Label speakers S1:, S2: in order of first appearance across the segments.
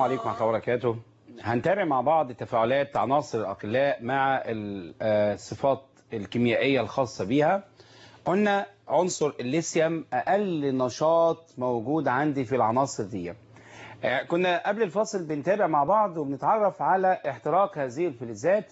S1: عليكم ورحمة الله وبركاته هنتابع مع بعض تفاعلات عناصر الأقلاء مع الصفات الكيميائية الخاصة بيها قلنا عنصر الليثيوم أقل نشاط موجود عندي في العناصر دي كنا قبل الفاصل بنتابع مع بعض وبنتعرف على احتراق هذه الفلزات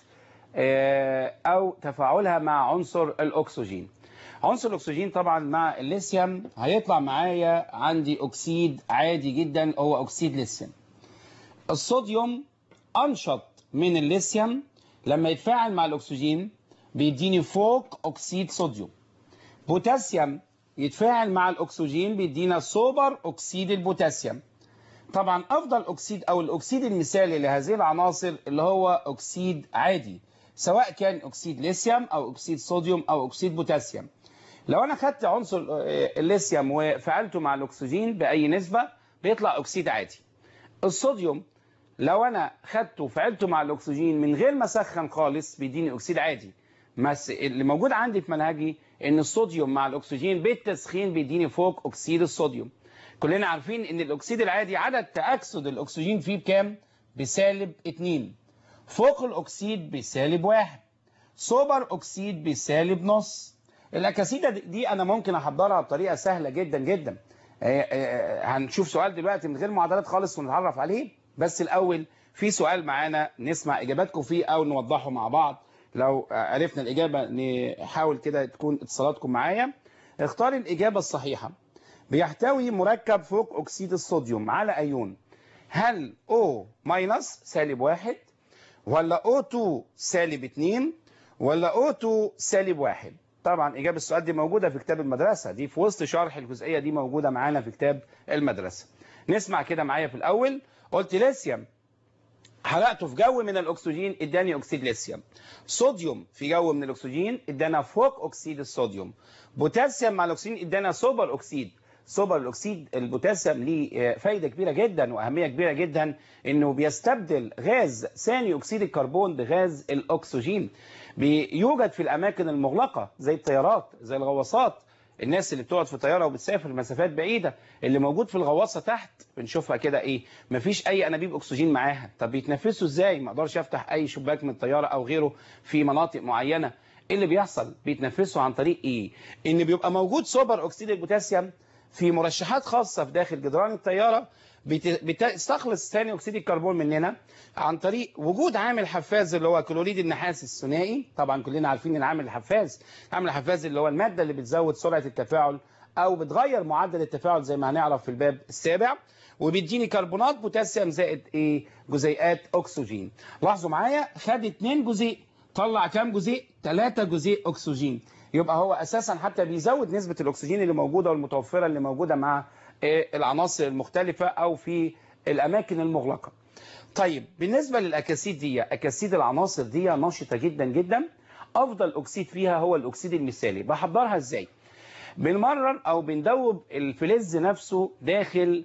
S1: أو تفاعلها مع عنصر الأكسجين عنصر الأكسجين طبعا مع الليثيوم هيطلع معايا عندي أكسيد عادي جدا هو أكسيد ليثيوم الصوديوم أنشط من الليثيوم لما يتفاعل مع الأكسجين بيديني فوق أكسيد صوديوم بوتاسيوم يتفاعل مع الأكسجين بيدينا سوبر أكسيد البوتاسيوم طبعا أفضل أكسيد أو الأكسيد المثالي لهذه العناصر اللي هو أكسيد عادي سواء كان أكسيد ليثيوم أو أكسيد صوديوم أو أكسيد بوتاسيوم لو أنا خدت عنصر الليثيوم وفعلته مع الأكسجين بأي نسبة بيطلع أكسيد عادي الصوديوم لو أنا خدته وفعلته مع الأكسجين من غير ما أسخن خالص بيديني أكسيد عادي بس اللي موجود عندي في منهجي ان الصوديوم مع الاكسجين بالتسخين بيديني فوق اكسيد الصوديوم كلنا عارفين ان الاكسيد العادي عدد تاكسد الاكسجين فيه بكام بسالب 2 فوق الاكسيد بسالب 1 سوبر اكسيد بسالب نص الاكاسيد دي انا ممكن احضرها بطريقه سهله جدا جدا هنشوف سؤال دلوقتي من غير معادلات خالص ونتعرف عليه بس الاول في سؤال معانا نسمع اجاباتكم فيه او نوضحه مع بعض لو عرفنا الإجابة نحاول كده تكون اتصالاتكم معايا اختار الإجابة الصحيحة بيحتوي مركب فوق أكسيد الصوديوم على أيون هل O ماينس سالب واحد ولا O2 سالب اتنين ولا O2 سالب واحد طبعا إجابة السؤال دي موجودة في كتاب المدرسة دي في وسط شرح الجزئية دي موجودة معانا في كتاب المدرسة نسمع كده معايا في الأول قلت ليثيوم حرقته في جو من الاكسجين اداني اكسيد ليثيوم صوديوم في جو من الاكسجين ادانا فوق اكسيد الصوديوم بوتاسيوم مع الاكسجين ادانا سوبر اكسيد سوبر الاكسيد البوتاسيوم ليه فايده كبيره جدا واهميه كبيره جدا انه بيستبدل غاز ثاني اكسيد الكربون بغاز الاكسجين بيوجد في الاماكن المغلقه زي الطيارات زي الغواصات الناس اللي بتقعد في طياره وبتسافر مسافات بعيده اللي موجود في الغواصه تحت بنشوفها كده ايه مفيش اي انابيب اكسجين معاها طب بيتنفسوا ازاي ما اقدرش افتح اي شباك من الطياره او غيره في مناطق معينه ايه اللي بيحصل بيتنفسوا عن طريق ايه ان بيبقى موجود سوبر اكسيد البوتاسيوم في مرشحات خاصه في داخل جدران الطياره بتستخلص ثاني اكسيد الكربون مننا عن طريق وجود عامل حفاز اللي هو كلوريد النحاس الثنائي طبعا كلنا عارفين ان عامل الحفاز عامل الحفاز اللي هو الماده اللي بتزود سرعه التفاعل او بتغير معدل التفاعل زي ما هنعرف في الباب السابع وبيديني كربونات بوتاسيوم زائد ايه جزيئات اكسجين لاحظوا معايا خد 2 جزيء طلع كام جزيء 3 جزيء اكسجين يبقى هو اساسا حتى بيزود نسبه الاكسجين اللي موجوده والمتوفره اللي موجوده مع العناصر المختلفة أو في الأماكن المغلقة طيب بالنسبة للأكاسيد دي أكاسيد العناصر دي نشطة جدا جدا أفضل أكسيد فيها هو الأكسيد المثالي بحضرها إزاي بنمرر أو بندوب الفلز نفسه داخل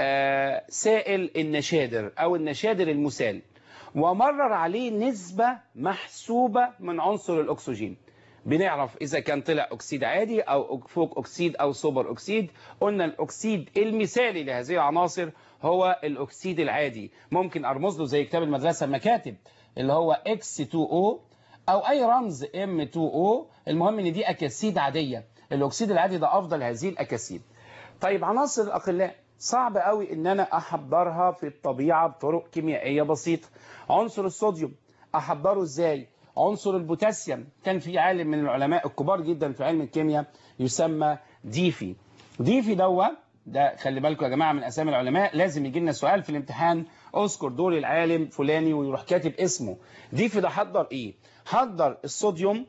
S1: آه سائل النشادر أو النشادر المسال ومرر عليه نسبة محسوبة من عنصر الأكسجين بنعرف إذا كان طلع أكسيد عادي أو فوق أكسيد أو سوبر أكسيد قلنا الأكسيد المثالي لهذه العناصر هو الأكسيد العادي ممكن أرمز له زي كتاب المدرسة مكاتب اللي هو X2O أو أي رمز M2O المهم إن دي أكاسيد عادية الأكسيد العادي ده أفضل هذه الأكاسيد طيب عناصر الأقلاء صعب قوي إن أنا أحضرها في الطبيعة بطرق كيميائية بسيطة عنصر الصوديوم أحضره إزاي عنصر البوتاسيوم كان في عالم من العلماء الكبار جدا في علم الكيمياء يسمى ديفي ديفي دوا ده خلي بالكم يا جماعه من اسامي العلماء لازم يجي لنا سؤال في الامتحان اذكر دور العالم فلاني ويروح كاتب اسمه ديفي ده حضر ايه حضر الصوديوم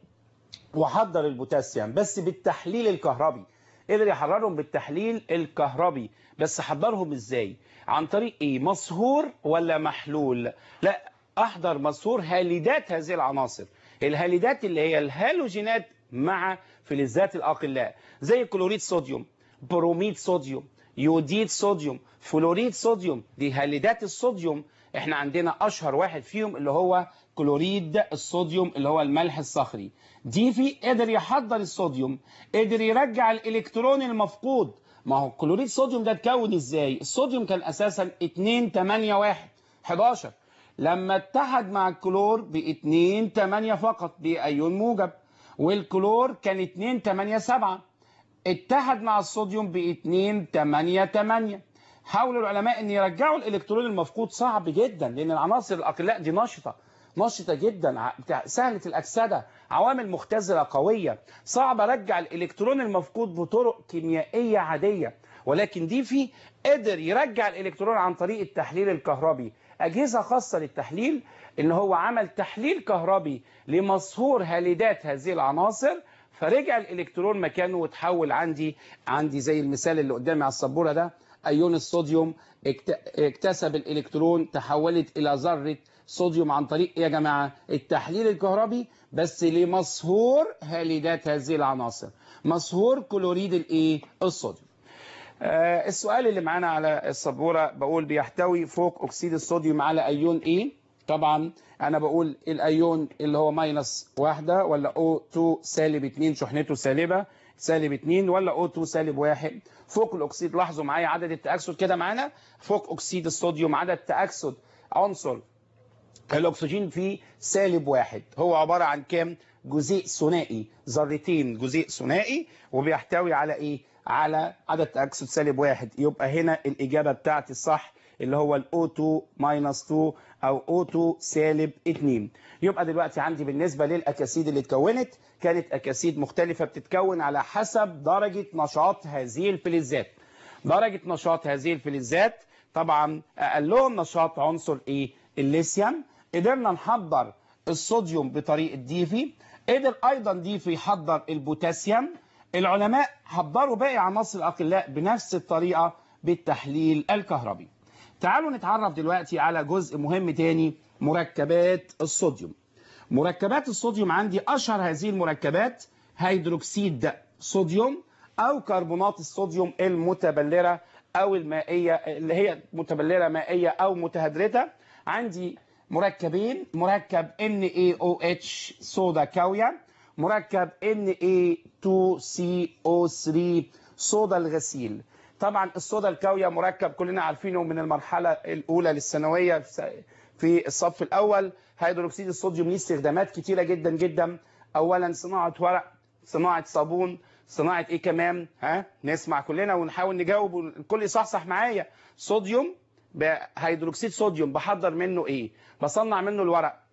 S1: وحضر البوتاسيوم بس بالتحليل الكهربي قدر يحررهم بالتحليل الكهربي بس حضرهم ازاي عن طريق ايه مصهور ولا محلول لا احضر مصهور هاليدات هذه العناصر الهاليدات اللي هي الهالوجينات مع فلزات الاقلاء زي كلوريد صوديوم بروميد صوديوم يوديد صوديوم فلوريد صوديوم دي هاليدات الصوديوم احنا عندنا اشهر واحد فيهم اللي هو كلوريد الصوديوم اللي هو الملح الصخري دي في قدر يحضر الصوديوم قدر يرجع الالكترون المفقود ما هو كلوريد صوديوم ده اتكون ازاي الصوديوم كان اساسا 2 8 1 11 لما اتحد مع الكلور ب 2 8 فقط بايون موجب والكلور كان 2 8 7 اتحد مع الصوديوم ب 2 8 8 حاول العلماء ان يرجعوا الالكترون المفقود صعب جدا لان العناصر الاقلاء دي نشطه نشطه جدا سهله الاكسده عوامل مختزله قويه صعب ارجع الالكترون المفقود بطرق كيميائيه عاديه ولكن دي في قدر يرجع الالكترون عن طريق التحليل الكهربي اجهزه خاصه للتحليل ان هو عمل تحليل كهربي لمصهور هاليدات هذه العناصر فرجع الالكترون مكانه وتحول عندي عندي زي المثال اللي قدامي على السبوره ده ايون الصوديوم اكتسب الالكترون تحولت الى ذره صوديوم عن طريق يا جماعه التحليل الكهربي بس لمصهور هاليدات هذه العناصر مصهور كلوريد الايه الصوديوم آه السؤال اللي معانا على السبوره بقول بيحتوي فوق اكسيد الصوديوم على ايون ايه طبعا انا بقول الايون اللي هو ماينس واحدة ولا O2 سالب 2 شحنته سالبة سالب 2 ولا O2 سالب 1 فوق الاكسيد لاحظوا معايا عدد التأكسد كده معانا فوق اكسيد الصوديوم عدد تأكسد عنصر الاكسجين فيه سالب واحد هو عبارة عن كام جزيء ثنائي ذرتين جزيء ثنائي وبيحتوي على ايه على عدد تأكسد سالب واحد يبقى هنا الإجابة بتاعتي الصح اللي هو ال O2 minus 2 أو O2 سالب 2 يبقى دلوقتي عندي بالنسبة للأكاسيد اللي اتكونت كانت أكاسيد مختلفة بتتكون على حسب درجة نشاط هذه الفلزات درجة نشاط هذه الفلزات طبعا أقلهم نشاط عنصر إيه الليثيوم قدرنا نحضر الصوديوم بطريقة ديفي قدر أيضا ديفي يحضر البوتاسيوم العلماء حضروا باقي عناصر الأقلاء بنفس الطريقة بالتحليل الكهربي تعالوا نتعرف دلوقتي على جزء مهم تاني مركبات الصوديوم مركبات الصوديوم عندي أشهر هذه المركبات هيدروكسيد صوديوم أو كربونات الصوديوم المتبلرة أو المائية اللي هي متبلرة مائية أو متهدرتة عندي مركبين مركب NaOH صودا كاوية مركب Na2CO3 صودا الغسيل طبعا الصودا الكاوية مركب كلنا عارفينه من المرحلة الأولى للثانوية في الصف الأول هيدروكسيد الصوديوم ليه استخدامات كتيرة جدا جدا أولا صناعة ورق صناعة صابون صناعة إيه كمان ها نسمع كلنا ونحاول نجاوب الكل يصحصح معايا صوديوم هيدروكسيد صوديوم بحضر منه إيه بصنع منه الورق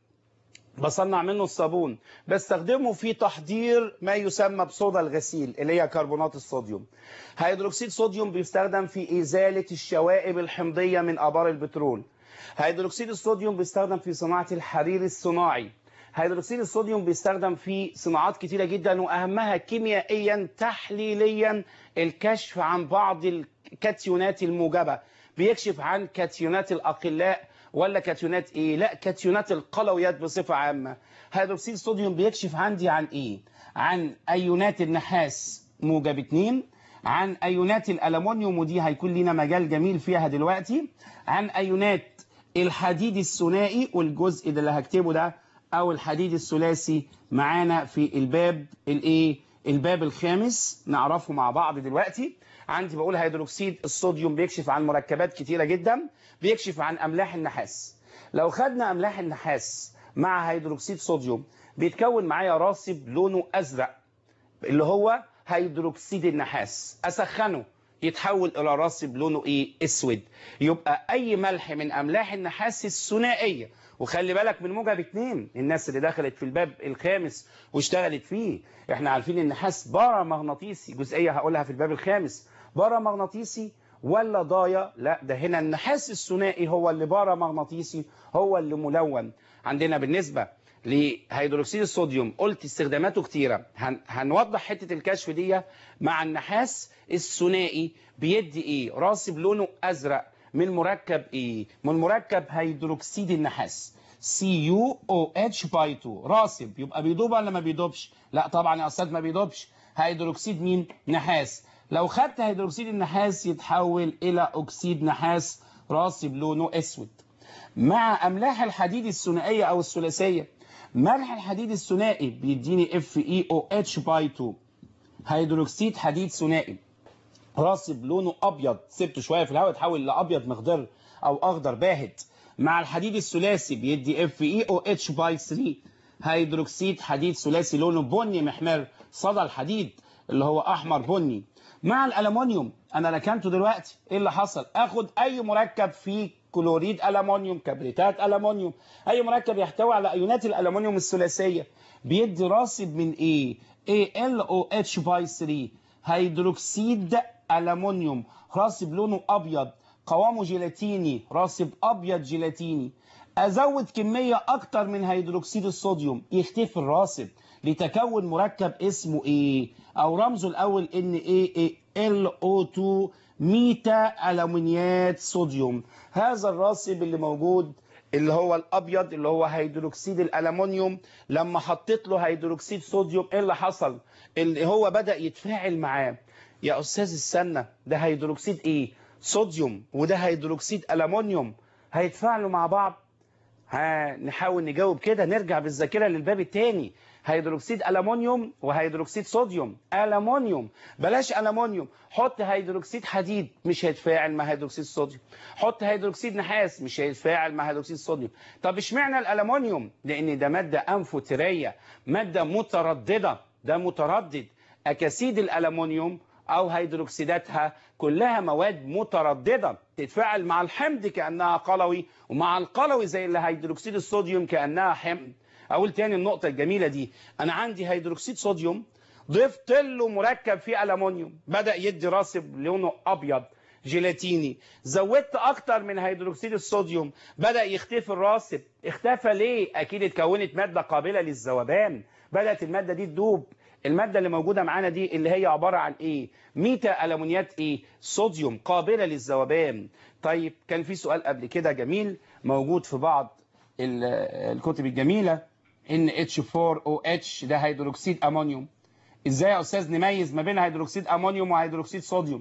S1: بصنع منه الصابون بستخدمه في تحضير ما يسمى بصودا الغسيل اللي هي كربونات الصوديوم هيدروكسيد صوديوم بيستخدم في إزالة الشوائب الحمضية من آبار البترول هيدروكسيد الصوديوم بيستخدم في صناعة الحرير الصناعي هيدروكسيد الصوديوم بيستخدم في صناعات كتيرة جدا وأهمها كيميائيا تحليليا الكشف عن بعض الكاتيونات الموجبة بيكشف عن كاتيونات الأقلاء ولا كاتيونات ايه لا كاتيونات القلويات بصفة عامة هيدروكسيد الصوديوم بيكشف عندي عن ايه عن ايونات النحاس موجب 2 عن ايونات الالومنيوم ودي هيكون لنا مجال جميل فيها دلوقتي عن ايونات الحديد الثنائي والجزء ده اللي هكتبه ده او الحديد الثلاثي معانا في الباب الايه الباب الخامس نعرفه مع بعض دلوقتي عندي بقول هيدروكسيد الصوديوم بيكشف عن مركبات كتيرة جدا بيكشف عن أملاح النحاس لو خدنا أملاح النحاس مع هيدروكسيد صوديوم بيتكون معايا راسب لونه أزرق اللي هو هيدروكسيد النحاس أسخنه يتحول إلى راسب لونه إيه أسود يبقى أي ملح من أملاح النحاس الثنائية وخلي بالك من موجب اتنين الناس اللي دخلت في الباب الخامس واشتغلت فيه احنا عارفين النحاس بارامغناطيسي جزئية هقولها في الباب الخامس بارامغناطيسي ولا ضايع لا ده هنا النحاس الثنائي هو اللي بارامغناطيسي هو اللي ملون عندنا بالنسبة لهيدروكسيد الصوديوم قلت استخداماته كتيرة هن هنوضح حتة الكشف دي مع النحاس الثنائي بيدي ايه راسب لونه ازرق من مركب ايه من مركب هيدروكسيد النحاس CuOH باي 2 راسب يبقى بيدوب ولا ما بيدوبش لا طبعا يا استاذ ما بيدوبش هيدروكسيد مين نحاس لو خدت هيدروكسيد النحاس يتحول الى اكسيد نحاس راسب لونه اسود مع املاح الحديد الثنائيه او الثلاثيه ملح الحديد الثنائي بيديني FeOH باي 2 هيدروكسيد حديد ثنائي راسب لونه ابيض سبته شويه في الهواء يتحول لابيض مخضر او اخضر باهت مع الحديد الثلاثي بيدي اف اي او اتش باي 3 هيدروكسيد حديد ثلاثي لونه بني محمر صدى الحديد اللي هو احمر بني مع الالومنيوم انا ركنته دلوقتي ايه اللي حصل اخد اي مركب فيه كلوريد الومنيوم كبريتات الومنيوم اي مركب يحتوي على ايونات الالومنيوم الثلاثيه بيدي راسب من ايه اي ال او اتش باي 3 هيدروكسيد الومنيوم راسب لونه ابيض قوامه جيلاتيني راسب ابيض جيلاتيني ازود كميه اكتر من هيدروكسيد الصوديوم يختفي الراسب لتكون مركب اسمه ايه او رمزه الاول ان ايه ال او 2 ميتا الومنيات صوديوم هذا الراسب اللي موجود اللي هو الابيض اللي هو هيدروكسيد الالومنيوم لما حطيت له هيدروكسيد صوديوم ايه اللي حصل اللي هو بدا يتفاعل معاه يا استاذ السنه ده هيدروكسيد ايه صوديوم وده هيدروكسيد الومنيوم هيتفاعلوا مع بعض هنحاول نجاوب كده نرجع بالذاكره للباب الثاني هيدروكسيد الومنيوم وهيدروكسيد صوديوم الومنيوم بلاش الومنيوم حط هيدروكسيد حديد مش هيتفاعل مع هيدروكسيد صوديوم حط هيدروكسيد نحاس مش هيتفاعل مع هيدروكسيد صوديوم طب اشمعنى الالومنيوم لان ده ماده انفوتيريه ماده متردده ده متردد اكاسيد الالومنيوم او هيدروكسيداتها كلها مواد متردده تتفاعل مع الحمض كانها قلوي ومع القلوي زي اللي هيدروكسيد الصوديوم كانها حمض اقول تاني النقطه الجميله دي انا عندي هيدروكسيد صوديوم ضفت له مركب فيه الومنيوم بدا يدي راسب لونه ابيض جيلاتيني زودت اكتر من هيدروكسيد الصوديوم بدا يختفي الراسب اختفى ليه اكيد اتكونت ماده قابله للذوبان بدات الماده دي تدوب المادة اللي موجودة معانا دي اللي هي عبارة عن ايه ميتا ألمونيات ايه صوديوم قابلة للذوبان طيب كان في سؤال قبل كده جميل موجود في بعض الكتب الجميلة ان H4OH ده هيدروكسيد امونيوم ازاي يا استاذ نميز ما بين هيدروكسيد امونيوم وهيدروكسيد صوديوم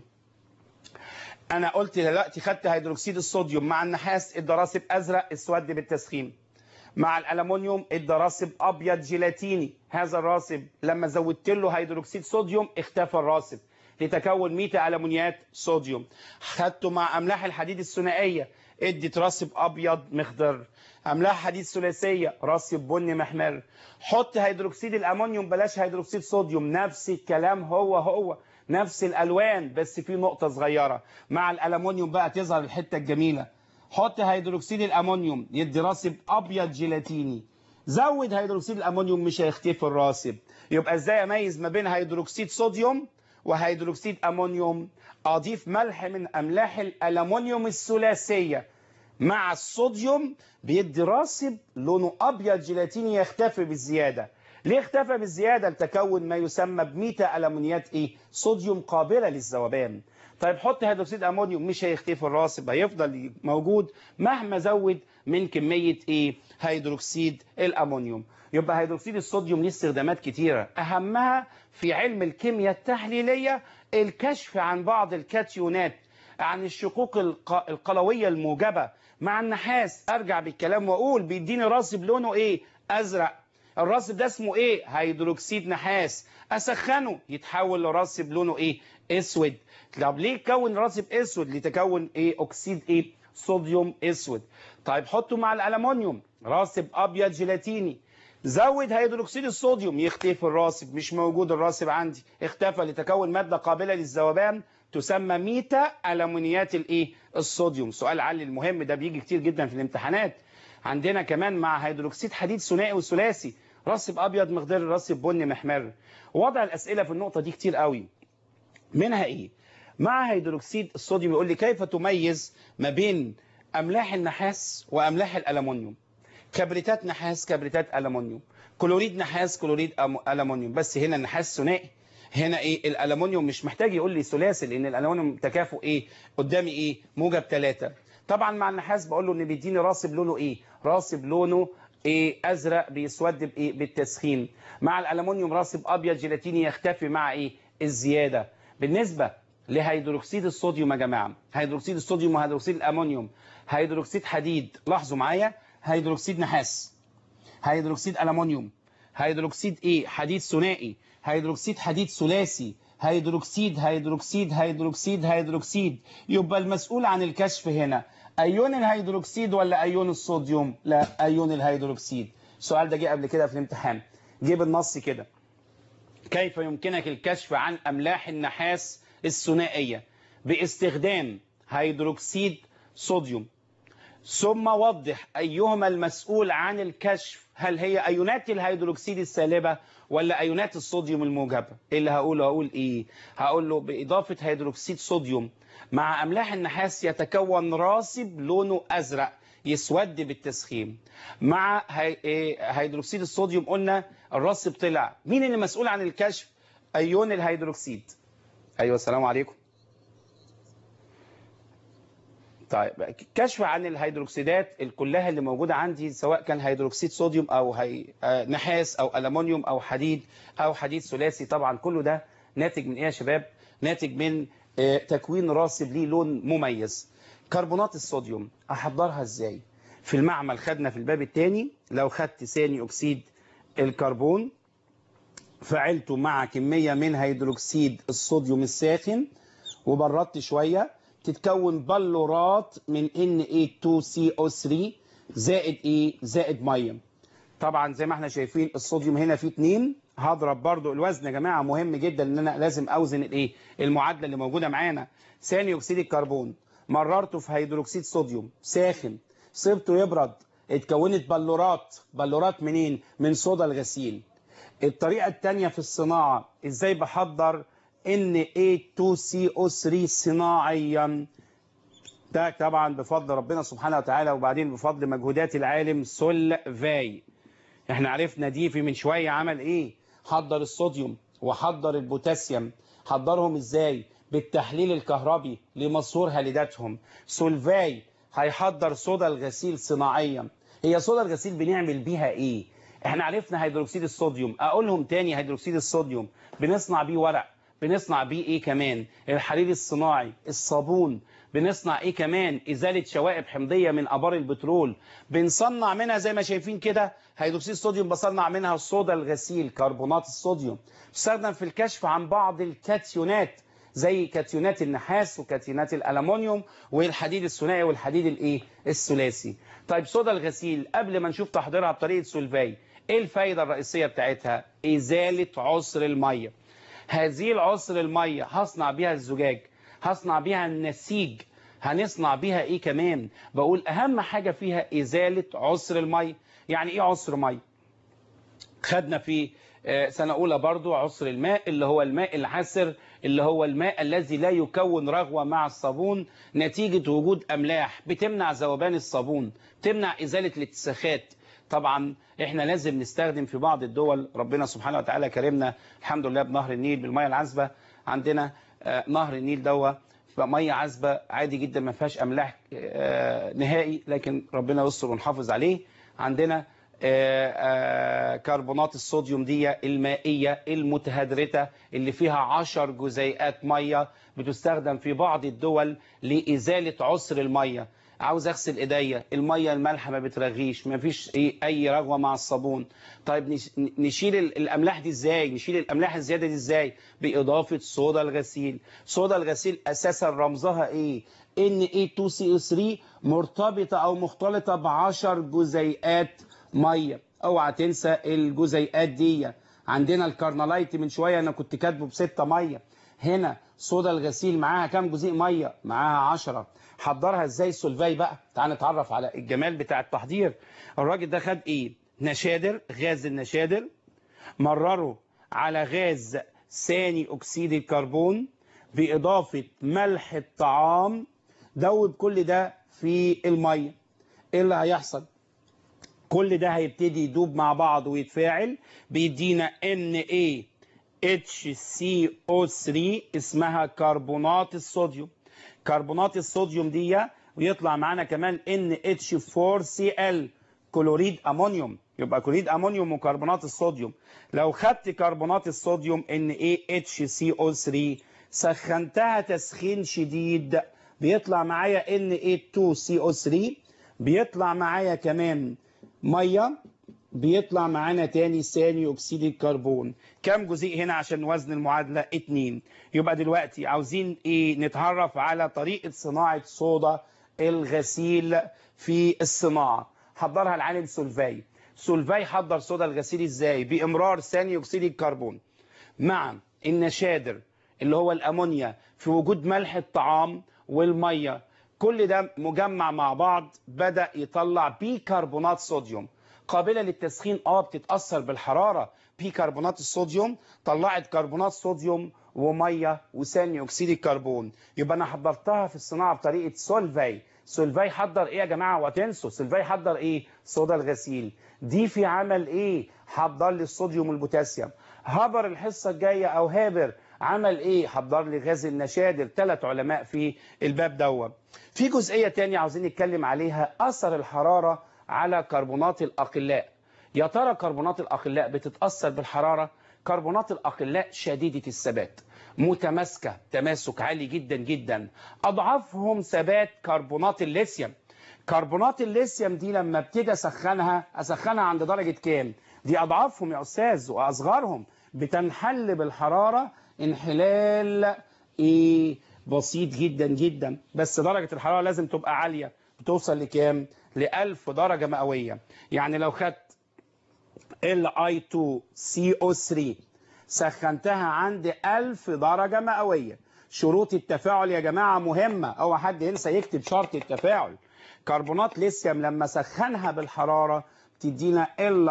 S1: انا قلت دلوقتي خدت هيدروكسيد الصوديوم مع النحاس ادى راسب ازرق اسود بالتسخين مع الالومنيوم ادى راسب ابيض جيلاتيني هذا الراسب لما زودت له هيدروكسيد صوديوم اختفى الراسب لتكون ميتا الومنيات صوديوم خدته مع املاح الحديد الثنائيه ادت راسب ابيض مخضر املاح حديد ثلاثيه راسب بني محمر حط هيدروكسيد الامونيوم بلاش هيدروكسيد صوديوم نفس الكلام هو هو نفس الالوان بس في نقطه صغيره مع الالومنيوم بقى تظهر الحته الجميله حط هيدروكسيد الامونيوم يدي راسب ابيض جيلاتيني زود هيدروكسيد الامونيوم مش هيختفي الراسب يبقى ازاي اميز ما بين هيدروكسيد صوديوم وهيدروكسيد امونيوم اضيف ملح من املاح الالومنيوم الثلاثيه مع الصوديوم بيدي راسب لونه ابيض جيلاتيني يختفي بالزياده ليه اختفى بالزياده لتكون ما يسمى بميتا الومنيات ايه صوديوم قابله للذوبان طيب حط هيدروكسيد امونيوم مش هيختفي الراسب هيفضل موجود مهما زود من كميه ايه هيدروكسيد الامونيوم يبقى هيدروكسيد الصوديوم ليه استخدامات كتيره اهمها في علم الكيمياء التحليليه الكشف عن بعض الكاتيونات عن الشقوق القلويه الموجبه مع النحاس ارجع بالكلام واقول بيديني راسب لونه ايه ازرق الراسب ده اسمه ايه هيدروكسيد نحاس اسخنه يتحول لراسب لونه ايه اسود طب ليه كون راسب اسود لتكون ايه اكسيد ايه صوديوم اسود طيب حطه مع الالومنيوم راسب ابيض جيلاتيني زود هيدروكسيد الصوديوم يختفي الراسب مش موجود الراسب عندي اختفى لتكون ماده قابله للذوبان تسمى ميتا الومنيات الايه الصوديوم سؤال علي المهم ده بيجي كتير جدا في الامتحانات عندنا كمان مع هيدروكسيد حديد ثنائي وثلاثي راسب ابيض مخضر راسب بني محمر وضع الاسئله في النقطه دي كتير قوي منها ايه مع هيدروكسيد الصوديوم يقول لي كيف تميز ما بين املاح النحاس واملاح الالومنيوم كبريتات نحاس كبريتات الومنيوم كلوريد نحاس كلوريد الومنيوم بس هنا النحاس ثنائي هنا ايه الالومنيوم مش محتاج يقول لي ثلاثي لان الالومنيوم تكافؤ ايه قدامي ايه موجب ثلاثة طبعا مع النحاس بقول له ان بيديني راسب لونه ايه راسب لونه ايه ازرق بيسود بايه بالتسخين مع الالومنيوم راسب ابيض جيلاتيني يختفي مع ايه الزياده بالنسبه لهيدروكسيد الصوديوم يا جماعه هيدروكسيد الصوديوم وهيدروكسيد الامونيوم هيدروكسيد حديد لاحظوا معايا هيدروكسيد نحاس هيدروكسيد الومنيوم هيدروكسيد ايه حديد ثنائي هيدروكسيد حديد ثلاثي هيدروكسيد هيدروكسيد هيدروكسيد هيدروكسيد يبقى المسؤول عن الكشف هنا ايون الهيدروكسيد ولا ايون الصوديوم لا ايون الهيدروكسيد السؤال ده جه قبل كده في الامتحان جه بالنص كده كيف يمكنك الكشف عن املاح النحاس الثنائيه باستخدام هيدروكسيد صوديوم ثم وضح ايهما المسؤول عن الكشف هل هي ايونات الهيدروكسيد السالبه ولا ايونات الصوديوم الموجبه ايه اللي هقوله هقول ايه هقول له باضافه هيدروكسيد صوديوم مع املاح النحاس يتكون راسب لونه ازرق يسود بالتسخين مع هي... إيه هيدروكسيد الصوديوم قلنا الراسب طلع مين اللي مسؤول عن الكشف ايون الهيدروكسيد ايوه السلام عليكم طيب كشف عن الهيدروكسيدات كلها اللي موجوده عندي سواء كان هيدروكسيد صوديوم او هي... آه نحاس او المونيوم او حديد او حديد ثلاثي طبعا كله ده ناتج من ايه يا شباب ناتج من آه تكوين راسب ليه لون مميز كربونات الصوديوم احضرها ازاي في المعمل خدنا في الباب الثاني لو خدت ثاني اكسيد الكربون فعلته مع كميه من هيدروكسيد الصوديوم الساخن وبردت شويه تتكون بلورات من Na2CO3 زائد ايه زائد ميه طبعا زي ما احنا شايفين الصوديوم هنا فيه 2 هضرب برضو الوزن يا جماعه مهم جدا ان انا لازم اوزن الايه المعادله اللي موجوده معانا ثاني اكسيد الكربون مررته في هيدروكسيد صوديوم ساخن سبته يبرد اتكونت بلورات بلورات منين من صودا الغسيل الطريقه الثانيه في الصناعه ازاي بحضر Na2CO3 صناعيا ده طبعا بفضل ربنا سبحانه وتعالى وبعدين بفضل مجهودات العالم سولفاي احنا عرفنا دي في من شويه عمل ايه حضر الصوديوم وحضر البوتاسيوم حضرهم ازاي بالتحليل الكهربي لمسور هاليداتهم سولفاي هيحضر صودا الغسيل صناعيا هي صودا الغسيل بنعمل بيها ايه احنا عرفنا هيدروكسيد الصوديوم اقولهم تاني هيدروكسيد الصوديوم بنصنع بيه ورق بنصنع بيه ايه كمان الحرير الصناعي الصابون بنصنع ايه كمان ازاله شوائب حمضيه من ابار البترول بنصنع منها زي ما شايفين كده هيدروكسيد الصوديوم بصنع منها الصودا الغسيل كربونات الصوديوم بتستخدم في الكشف عن بعض الكاتيونات زي كاتيونات النحاس وكاتيونات الالومنيوم والحديد الثنائي والحديد الايه الثلاثي طيب صودا الغسيل قبل ما نشوف تحضيرها بطريقه سولفاي ايه الفايده الرئيسيه بتاعتها ازاله عسر الميه هذه العسر الميه هصنع بيها الزجاج هصنع بيها النسيج هنصنع بيها ايه كمان بقول اهم حاجه فيها ازاله عسر الميه يعني ايه عسر ميه خدنا في سنه اولى برضو عسر الماء اللي هو الماء العسر اللي هو الماء الذي لا يكون رغوه مع الصابون نتيجه وجود املاح بتمنع ذوبان الصابون تمنع ازاله الاتساخات طبعا احنا لازم نستخدم في بعض الدول ربنا سبحانه وتعالى كرمنا الحمد لله بنهر النيل بالميه العذبه عندنا نهر النيل دوا ميه عذبه عادي جدا ما فيهاش املاح نهائي لكن ربنا يستر ونحافظ عليه عندنا كربونات الصوديوم دي المائيه المتهدرته اللي فيها 10 جزيئات ميه بتستخدم في بعض الدول لازاله عسر الميه عاوز اغسل ايديا الميه المالحه ما بترغيش ما فيش اي رغوه مع الصابون طيب نشيل الاملاح دي ازاي نشيل الاملاح الزياده دي ازاي باضافه صودا الغسيل صودا الغسيل اساسا رمزها ايه Na2CO3 مرتبطه او مختلطه ب 10 جزيئات ميه اوعى تنسى الجزيئات دي عندنا الكارنالايت من شويه انا كنت كاتبه بستة ميه هنا صودا الغسيل معاها كام جزيء ميه معاها 10 حضرها ازاي السولفاي بقى تعال نتعرف على الجمال بتاع التحضير الراجل ده خد ايه نشادر غاز النشادر مرره على غاز ثاني اكسيد الكربون باضافه ملح الطعام دوب كل ده في الميه ايه اللي هيحصل كل ده هيبتدي يدوب مع بعض ويتفاعل بيدينا Na HCO3 اسمها كربونات الصوديوم كربونات الصوديوم دي ويطلع معانا كمان NH4Cl كلوريد امونيوم يبقى كلوريد امونيوم وكربونات الصوديوم لو خدت كربونات الصوديوم NaHCO3 سخنتها تسخين شديد بيطلع معايا Na2CO3 بيطلع معايا كمان ميه بيطلع معانا تاني ثاني اكسيد الكربون كم جزيء هنا عشان وزن المعادله 2 يبقى دلوقتي عاوزين ايه نتعرف على طريقه صناعه صودا الغسيل في الصناعة حضرها العالم سولفاي سولفاي حضر صودا الغسيل ازاي بامرار ثاني اكسيد الكربون مع النشادر اللي هو الامونيا في وجود ملح الطعام والميه كل ده مجمع مع بعض بدا يطلع بيكربونات صوديوم قابله للتسخين اه بتتاثر بالحراره بيكربونات الصوديوم طلعت كربونات صوديوم وميه وثاني اكسيد الكربون يبقى انا حضرتها في الصناعه بطريقه سولفاي سولفاي حضر ايه يا جماعه وتنسوا سولفاي حضر ايه صودا الغسيل دي في عمل ايه حضر لي الصوديوم والبوتاسيوم هابر الحصه الجايه او هابر عمل ايه حضر لي غاز النشادر ثلاث علماء في الباب دوت في جزئيه تانية عاوزين نتكلم عليها اثر الحراره على كربونات الاقلاء يا ترى كربونات الاقلاء بتتاثر بالحراره كربونات الاقلاء شديده الثبات متماسكه تماسك عالي جدا جدا اضعافهم ثبات كربونات الليثيوم كربونات الليثيوم دي لما ابتدي اسخنها اسخنها عند درجه كام دي اضعافهم يا استاذ واصغرهم بتنحل بالحراره انحلال ايه بسيط جدا جدا بس درجه الحراره لازم تبقى عاليه بتوصل لكام ل 1000 درجه مئويه يعني لو خدت Li2CO3 سخنتها عند 1000 درجه مئويه شروط التفاعل يا جماعه مهمه اوعى حد ينسى يكتب شرط التفاعل كربونات ليثيوم لما سخنها بالحراره بتدينا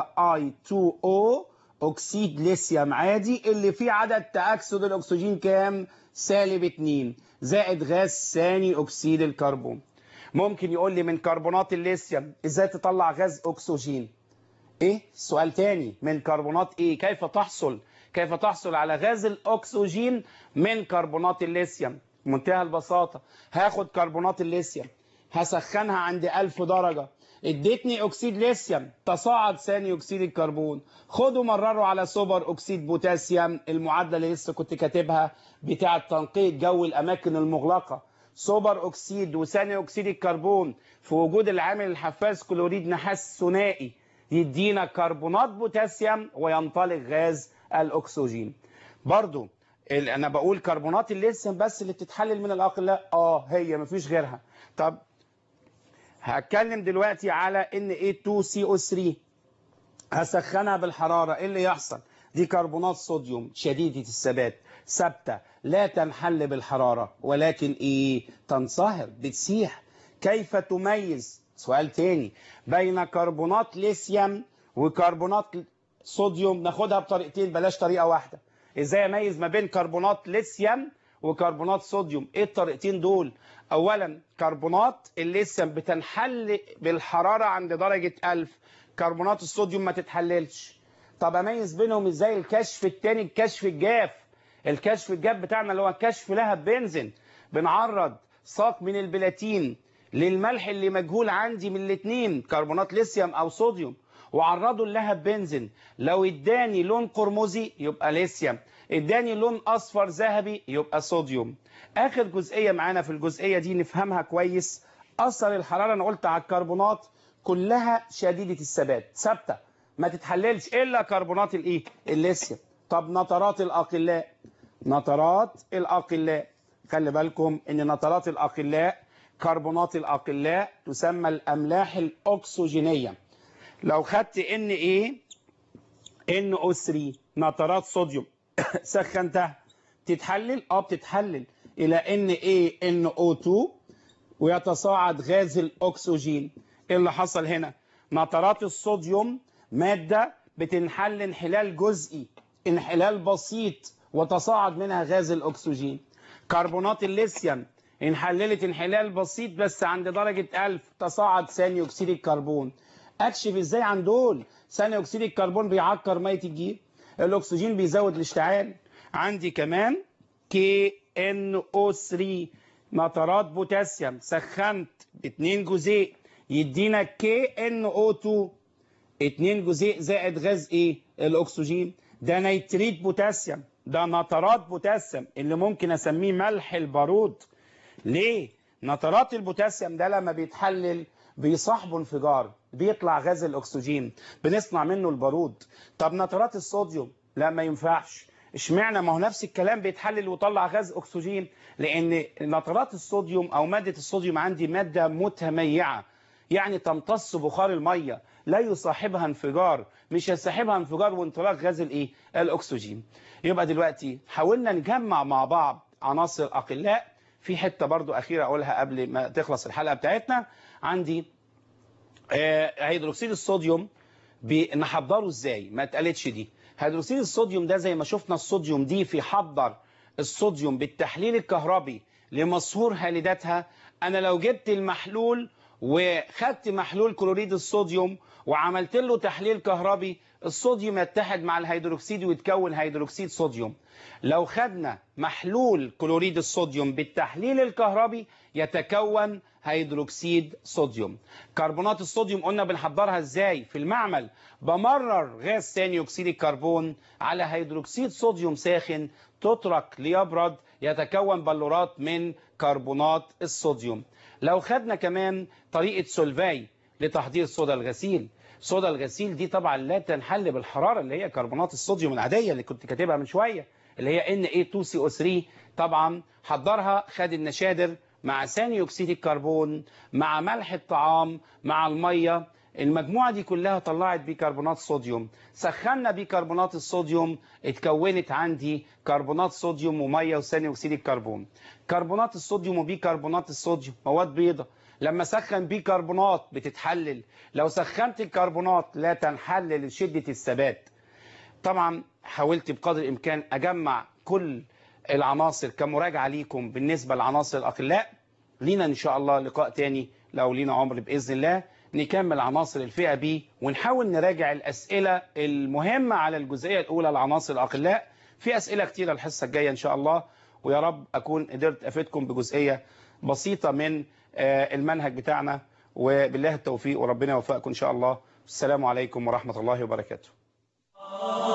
S1: Li2O اكسيد ليثيوم عادي اللي فيه عدد تاكسد الاكسجين كام سالب 2 زائد غاز ثاني اكسيد الكربون ممكن يقول لي من كربونات الليثيوم ازاي تطلع غاز اكسجين ايه سؤال تاني من كربونات ايه كيف تحصل كيف تحصل على غاز الاكسجين من كربونات الليثيوم منتهى البساطه هاخد كربونات الليثيوم هسخنها عند 1000 درجه ادتني اكسيد ليثيوم تصاعد ثاني اكسيد الكربون خدوا مرروا على سوبر اكسيد بوتاسيوم المعادله اللي لسه كنت كاتبها بتاعه تنقية جو الاماكن المغلقه سوبر اكسيد وثاني اكسيد الكربون في وجود العامل الحفاز كلوريد نحاس ثنائي يدينا كربونات بوتاسيوم وينطلق غاز الاكسجين برضو انا بقول كربونات الليثيوم بس اللي بتتحلل من الاقلاء اه هي مفيش غيرها طب هتكلم دلوقتي على Na2CO3 هسخنها بالحرارة ايه اللي يحصل دي كربونات صوديوم شديدة الثبات ثابتة لا تنحل بالحرارة ولكن ايه تنصهر بتسيح كيف تميز سؤال تاني بين كربونات ليثيوم وكربونات صوديوم ناخدها بطريقتين بلاش طريقة واحدة ازاي اميز ما بين كربونات ليثيوم وكربونات صوديوم ايه الطريقتين دول اولا كربونات الليثيوم بتنحل بالحراره عند درجه 1000 كربونات الصوديوم ما تتحللش طب اميز بينهم ازاي الكشف الثاني الكشف الجاف الكشف الجاف بتاعنا اللي هو كشف لهب بنزين بنعرض ساق من البلاتين للملح اللي مجهول عندي من الاثنين كربونات ليثيوم او صوديوم وعرضه اللهب بنزين لو اداني لون قرمزي يبقى ليثيوم اداني لون اصفر ذهبي يبقى صوديوم اخر جزئيه معانا في الجزئيه دي نفهمها كويس اثر الحراره انا قلت على الكربونات كلها شديده الثبات ثابته ما تتحللش الا كربونات الايه الليثيوم طب نترات الاقلاء نترات الاقلاء خلي بالكم ان نترات الاقلاء كربونات الاقلاء تسمى الاملاح الاكسجينيه لو خدت ان ايه ان او 3 نترات صوديوم سخنتها تتحلل اه بتتحلل الى ان ايه ان او 2 ويتصاعد غاز الاكسجين ايه اللي حصل هنا نترات الصوديوم ماده بتنحل انحلال جزئي انحلال بسيط وتصاعد منها غاز الاكسجين كربونات الليثيوم انحللت انحلال بسيط بس عند درجه 1000 تصاعد ثاني اكسيد الكربون اكشف ازاي عن دول ثاني اكسيد الكربون بيعكر ميه الجير الاكسجين بيزود الاشتعال عندي كمان KNO3 نترات بوتاسيوم سخنت اتنين جزيء يدينا KNO2 اتنين جزيء زائد غاز ايه الاكسجين ده نيتريت بوتاسيوم ده نترات بوتاسيوم اللي ممكن اسميه ملح البارود ليه نترات البوتاسيوم ده لما بيتحلل بيصاحبه انفجار بيطلع غاز الاكسجين بنصنع منه البارود طب نترات الصوديوم لا ما ينفعش اشمعنى ما هو نفس الكلام بيتحلل ويطلع غاز اكسجين لان نترات الصوديوم او ماده الصوديوم عندي ماده متميعه يعني تمتص بخار الميه لا يصاحبها انفجار مش هيصاحبها انفجار وانطلاق غاز الايه الاكسجين يبقى دلوقتي حاولنا نجمع مع بعض عناصر اقلاء في حته برضو اخيره اقولها قبل ما تخلص الحلقه بتاعتنا عندي آه هيدروكسيد الصوديوم نحضره ازاي ما اتقالتش دي هيدروكسيد الصوديوم ده زي ما شفنا الصوديوم دي في حضر الصوديوم بالتحليل الكهربي لمصهور هالداتها انا لو جبت المحلول وخدت محلول كلوريد الصوديوم وعملت له تحليل كهربي الصوديوم يتحد مع الهيدروكسيد ويتكون هيدروكسيد صوديوم لو خدنا محلول كلوريد الصوديوم بالتحليل الكهربي يتكون هيدروكسيد صوديوم كربونات الصوديوم قلنا بنحضرها ازاي في المعمل بمرر غاز ثاني اكسيد الكربون على هيدروكسيد صوديوم ساخن تترك ليبرد يتكون بلورات من كربونات الصوديوم لو خدنا كمان طريقة سولفاي لتحضير صودا الغسيل صودا الغسيل دي طبعا لا تنحل بالحرارة اللي هي كربونات الصوديوم العادية اللي كنت كاتبها من شوية اللي هي Na2CO3 طبعا حضرها خد النشادر مع ثاني اكسيد الكربون مع ملح الطعام مع الميه المجموعه دي كلها طلعت بيكربونات صوديوم سخنا بيكربونات الصوديوم اتكونت عندي كربونات صوديوم وميه وثاني اكسيد الكربون كربونات الصوديوم وبيكربونات الصوديوم مواد بيضاء لما سخن بيكربونات بتتحلل لو سخنت الكربونات لا تنحل لشده الثبات طبعا حاولت بقدر الامكان اجمع كل العناصر كمراجعه ليكم بالنسبه لعناصر الاقلاء لينا ان شاء الله لقاء تاني لو لينا عمر باذن الله نكمل عناصر الفئه بي ونحاول نراجع الاسئله المهمه على الجزئيه الاولى لعناصر الاقلاء في اسئله كتيره الحصه الجايه ان شاء الله ويا رب اكون قدرت افيدكم بجزئيه بسيطه من المنهج بتاعنا وبالله التوفيق وربنا يوفقكم ان شاء الله السلام عليكم ورحمه الله وبركاته